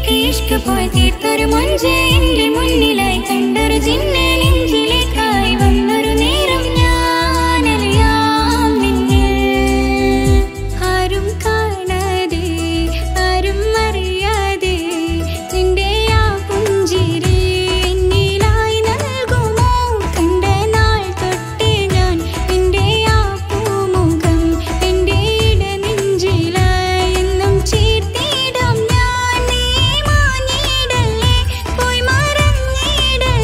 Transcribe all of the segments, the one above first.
ഇഷ്ക് പോയി തീർത്തൊരു മൊഞ്ച് എന്റെ മുന്നിലായി കണ്ടൊരു ജിന്നെ നെഞ്ചിലേക്കായി വന്നൊരു നേരം ഞാൻ അലിയാം നിന്നിൽ ആരും കാണാതെ ആരും അറിയാതെ നിന്റെ ആ പുഞ്ചിരി എന്നിലായി നൽകുമോ കണ്ട നാൾ തൊട്ടേ ഞാൻ നിന്റെ ആ പൂമുഖം എന്റെ ഇടനെഞ്ചിലായി എന്നും ചേർത്തിടാം ഞാൻ നീ മാഞ്ഞിടല്ലേ പോയി മറഞ്ഞിടല്ലേ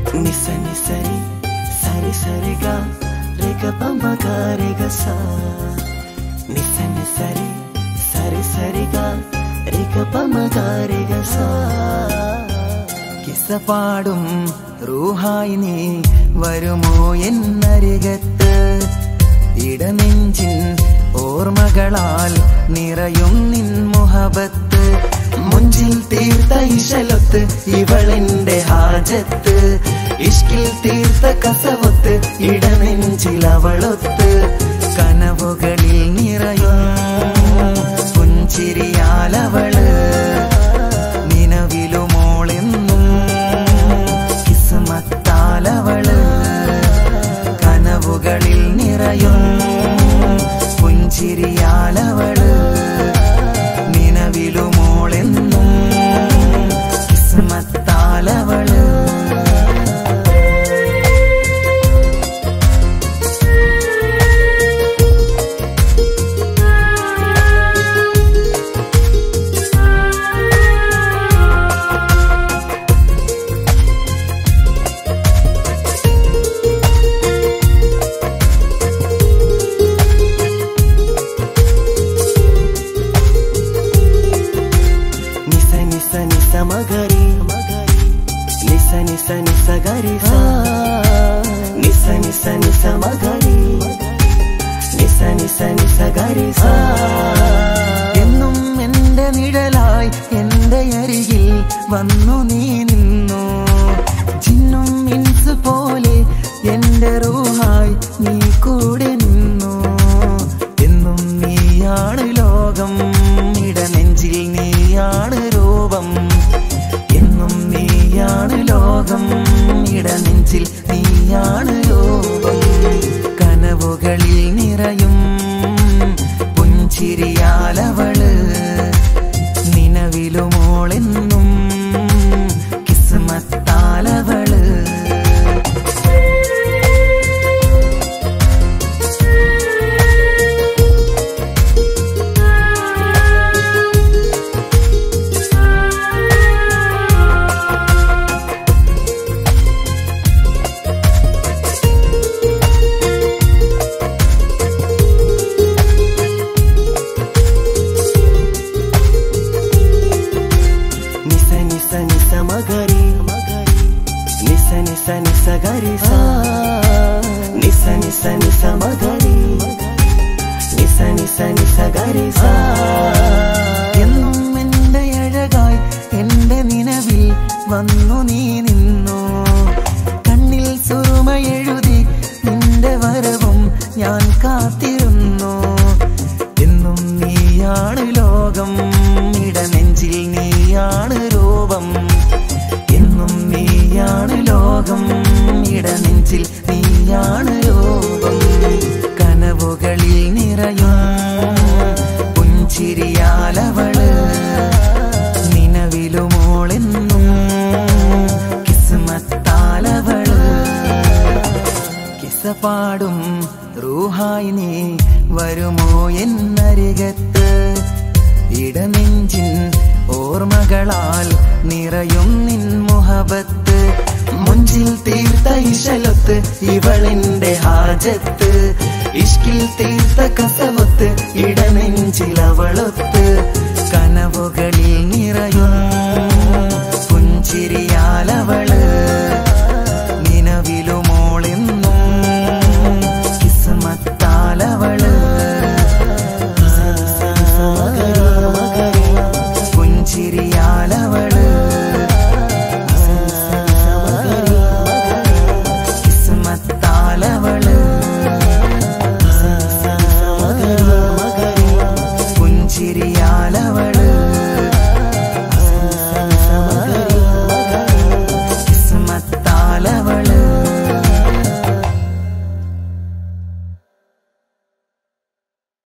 നിസ നിസരി സരി സരി ഗ രി ഗ പ മ ഗ രി ഗ സ നിസ നിസരി സരി സരി ഗ രി ഗ പ മ ഗ രി ഗ സ കിസ പാടും റൂഹായി നീ വരുമോ എന്നരികത്ത് ഇടനെഞ്ചിൻ ഓർമ്മകളാൽ നിറയും നിൻ മുഹബത്ത് മുഞ്ചിൽ തീർത്ത ഇശലൊത്ത് ഇവളെന്റെ ഹാജത്ത് ഇഷ്കിൽ തീർത്ത കസവത്ത് ഇടനെഞ്ചിൽ അവളൊത്ത് കനവുകളിൽ നിറയും പുഞ്ചിരിയാലവള് നിലവിലുമോളെന്നും കിസ്മത്താലവള് കനവുകളിൽ നിറയും പുഞ്ചിരിയാലവള് നിലവിലുമോളെന്നും കിസ്മത്താലവള് നിസ നിസ നിസ മഗരി നിസ നിസ നിസ ഗരി സ നിസ നിസ നിസ മഗരി നിസ നിസ നിസ ഗരി സ എന്നും എന്റെ നിഴലായി എന്റെ അരികിൽ വന്നു നീ നിന്നു ചിന്നും മിൻസ് പോലെ എന്റെ റൂഹായി നീ കൂടെ നിന്നു എന്നും നീയാണ് ലോകം ഇടനെഞ്ചിൽ നീയാണ് രൂപം എന്നും നീയാണ് ലോകം ഇടനെഞ്ചിൽ നീയാണ് രൂപം കനവുകളിൽ നിറയും പുഞ്ചിരിയാലവള് നിലവിലുമോളെന്നും കിസ്മത്താലവള് നിസ നിസ നിസ മഗരി നിസ നിസ നിസ ഗരി സ നിസ നിസ നിസ മഗരി നിസ നിസ നിസ ഗരി സ എന്നും എന്റെ അഴകായി എന്റെ നിലവിൽ വന്നു നീ നിന്നു കണ്ണിൽ സുറുമ എഴുതി നിന്റെ വരവും ഞാൻ കാത്തിരുന്നു എന്നും നീയാണ് ലോകം ഇടനെഞ്ചിൽ നീയാണ് രൂപം എന്നും നീയാണ് ലോകം ഇടനെഞ്ചിൽ നീയാണ് രൂപം കനവുകളിൽ നിറയും പുഞ്ചിരിയാലവള് നിലവിലുമോളെന്നും കിസ്മത്താലവള് കിസ പാടും റൂഹായി നീ വരുമോ എന്നരികത്ത് ഇടനെഞ്ചിൻ ഓർമ്മകളാൽ നിറയും നിൻ മുഹബത്ത് മുഞ്ചിൽ തീർത്ത ഇശലൊത്ത് ഇവളെന്റെ ഹാജത്ത് ഇഷ്കിൽ തീർത്ത കസവത്ത് ഇടനെഞ്ചിൽ അവളൊത്ത് കനവുകളിൽ നിറയും പുഞ്ചിരിയാലവള്